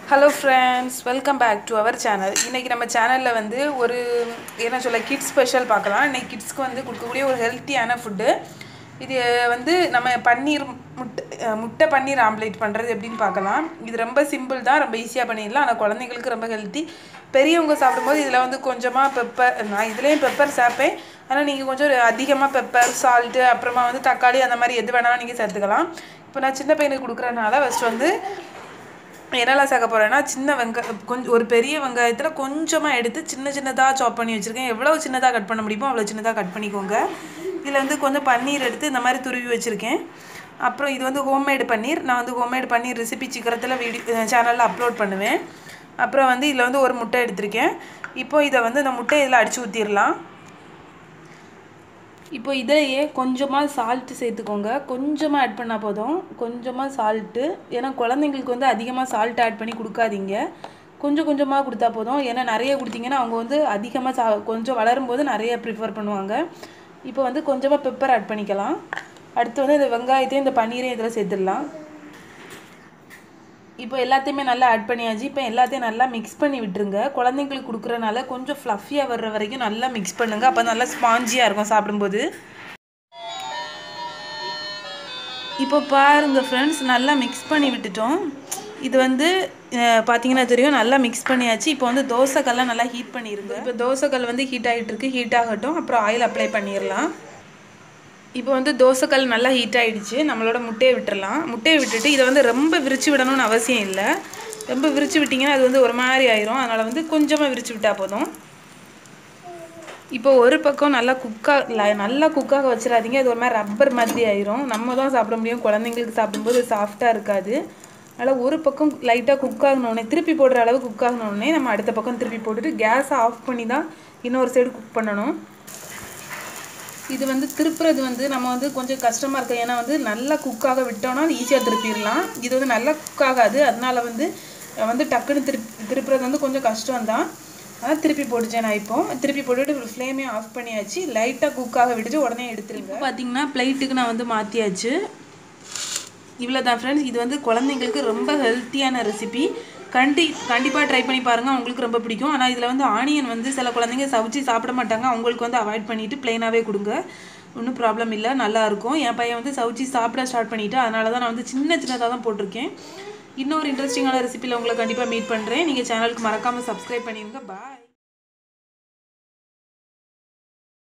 hello friends welcome back to our channel இன்றைக்கி நம்ம சேனலில் வந்து ஒரு என்ன சொல்ல கிட்ஸ் ஸ்பெஷல் பார்க்கலாம் இன்றைக்கி கிட்ஸ்க்கு வந்து கொடுக்கக்கூடிய ஒரு ஹெல்த்தியான ஃபுட்டு இது வந்து நம்ம பன்னீர் முட்டை அஹ் முட்டை பன்னீர் ஆம்லேட் பண்ணுறது எப்படின்னு பார்க்கலாம் இது ரொம்ப சிம்பிள் தான் ரொம்ப ஈஸியாக பண்ணிடலாம் ஆனால் குழந்தைங்களுக்கு ரொம்ப ஹெல்த்தி பெரியவங்க சாப்பிடும்போது இதில் வந்து கொஞ்சமாக பெப்பர் நான் இதுலேயும் பெப்பர் சேர்ப்பேன் ஆனால் நீங்கள் கொஞ்சம் அதிகமாக பெப்பர் சால்ட்டு அப்புறமா வந்து தக்காளி அந்த மாதிரி எது வேணாலும் நீங்கள் சேர்த்துக்கலாம் இப்போ நான் சின்ன பையனுக்கு கொடுக்குறதுனால ஃபஸ்ட்டு வந்து என்னெல்லாம் சேர்க்க போகிறேன்னா சின்ன வெங்காயம் கொஞ்சம் ஒரு பெரிய வெங்காயத்தில் கொஞ்சமாக எடுத்து சின்ன சின்னதாக சாப் பண்ணி வச்சுருக்கேன் எவ்வளோ சின்னதாக கட் பண்ண முடியுமோ அவ்வளோ சின்னதாக கட் பண்ணிக்கோங்க இதில் வந்து கொஞ்சம் பன்னீர் எடுத்து இந்த மாதிரி துருவி வச்சுருக்கேன் அப்புறம் இது வந்து ஹோம்மேடு பன்னீர் நான் வந்து ஹோம்மேடு பன்னீர் ரெசிபி சீக்கிரத்தில் வீடியோ சேனலில் அப்லோட் பண்ணுவேன் அப்புறம் வந்து இதில் வந்து ஒரு முட்டை எடுத்திருக்கேன் இப்போ இதை வந்து இந்த முட்டை இதில் அடித்து ஊற்றிடலாம் இப்போ இதிலேயே கொஞ்சமாக சால்ட்டு சேர்த்துக்கோங்க கொஞ்சமாக ஆட் பண்ணால் போதும் கொஞ்சமாக சால்ட்டு ஏன்னா குழந்தைங்களுக்கு வந்து அதிகமாக சால்ட் ஆட் பண்ணி கொடுக்காதீங்க கொஞ்சம் கொஞ்சமாக கொடுத்தா போதும் ஏன்னா நிறைய கொடுத்தீங்கன்னா அவங்க வந்து அதிகமாக சா கொஞ்சம் வளரும்போது நிறைய ப்ரிஃபர் பண்ணுவாங்க இப்போ வந்து கொஞ்சமாக பெப்பர் ஆட் பண்ணிக்கலாம் அடுத்து வந்து இந்த வெங்காயத்தையும் இந்த பன்னீரையும் இதில் சேர்த்துடலாம் இப்போ எல்லாத்தையுமே நல்லா ஆட் பண்ணியாச்சு இப்போ எல்லாத்தையும் நல்லா மிக்ஸ் பண்ணி விட்டுருங்க குழந்தைங்களுக்கு கொடுக்குறனால கொஞ்சம் ஃப்ளஃபியாக வர்ற வரைக்கும் நல்லா மிக்ஸ் பண்ணுங்கள் அப்போ நல்லா ஸ்பாஞ்சியாக இருக்கும் சாப்பிடும்போது இப்போ பாருங்க ஃப்ரெண்ட்ஸ் நல்லா மிக்ஸ் பண்ணி விட்டுட்டோம் இது வந்து அஹ், பார்த்தீங்கன்னா தெரியும் நல்லா மிக்ஸ் பண்ணியாச்சு இப்போ வந்து தோசைக்கல்லாம் நல்லா ஹீட் பண்ணிடுங்க இப்போ தோசைக்கல் வந்து ஹீட் ஆகிட்டு இருக்கு ஹீட் ஆகட்டும் அப்புறம் ஆயில் அப்ளை பண்ணிடலாம் இப்போ வந்து தோசைக்கல் நல்லா ஹீட் ஆகிடுச்சு நம்மளோட முட்டையை விட்டுறலாம் முட்டையை விட்டுட்டு இதை வந்து ரொம்ப விரிச்சு விடணும்னு அவசியம் இல்லை ரொம்ப விரிச்சு விட்டிங்கன்னா அது வந்து ஒரு மாதிரி ஆயிரும் அதனால் வந்து கொஞ்சமாக விரிச்சு விட்டால் போதும் இப்போ ஒரு பக்கம் நல்லா குக்காக நல்லா குக்காக வச்சிடாதீங்க அது ஒரு மாதிரி ரப்பர் மாதிரி ஆயிரும் நம்ம தான் சாப்பிட முடியும் குழந்தைங்களுக்கு சாப்பிடும்போது சாஃப்டாக இருக்காது அதனால் ஒரு பக்கம் லைட்டாக குக் ஆகணுன்னே திருப்பி போடுற அளவு குக் ஆகணுன்னே நம்ம அடுத்த பக்கம் திருப்பி போட்டுட்டு கேஸை ஆஃப் பண்ணி தான் இன்னொரு சைடு குக் பண்ணணும் இது வந்து திருப்புறது வந்து நம்ம வந்து கொஞ்சம் கஷ்டமாக இருக்குது ஏன்னா வந்து நல்லா குக்காக விட்டோம்னா ஈஸியாக திருப்பிடலாம் இது வந்து நல்லா குக் ஆகாது அதனால வந்து அஹ் வந்து டக்குன்னு திருப்பி திருப்புறது வந்து கொஞ்சம் கஷ்டம்தான் அதான் திருப்பி போட்டுச்சேன் நான் இப்போ திருப்பி போட்டுட்டு ஃப்ளேமே ஆஃப் பண்ணியாச்சு லைட்டாக குக்காக விட்டுட்டு உடனே எடுத்துருங்க பார்த்தீங்கன்னா பிளேட்டுக்கு நான் வந்து மாற்றியாச்சு இவ்வளோ தான் ஃப்ரெண்ட்ஸ் இது வந்து குழந்தைங்களுக்கு ரொம்ப ஹெல்த்தியான ரெசிபி கண்டி கண்டிப்பாக ட்ரை பண்ணி பாருங்கள் உங்களுக்கு ரொம்ப பிடிக்கும் ஆனால் இதில் வந்து ஆனியன் வந்து சில குழந்தைங்க சமைச்சு சாப்பிட மாட்டாங்க அவங்களுக்கு வந்து அவாய்ட் பண்ணிவிட்டு ப்ளைனாகவே கொடுங்க ஒன்றும் ப்ராப்ளம் இல்லை நல்லாயிருக்கும் என் பையன் வந்து சவுச்சி சாப்பிட ஸ்டார்ட் பண்ணிவிட்டு அதனால தான் நான் வந்து சின்ன சின்னதாக தான் போட்டிருக்கேன் இன்னொரு இன்ட்ரெஸ்டிங்கான ரெசிபியில் உங்களை கண்டிப்பாக மீட் பண்ணுறேன் நீங்கள் சேனலுக்கு மறக்காமல் சப்ஸ்கிரைப் பண்ணிடுங்க பாய்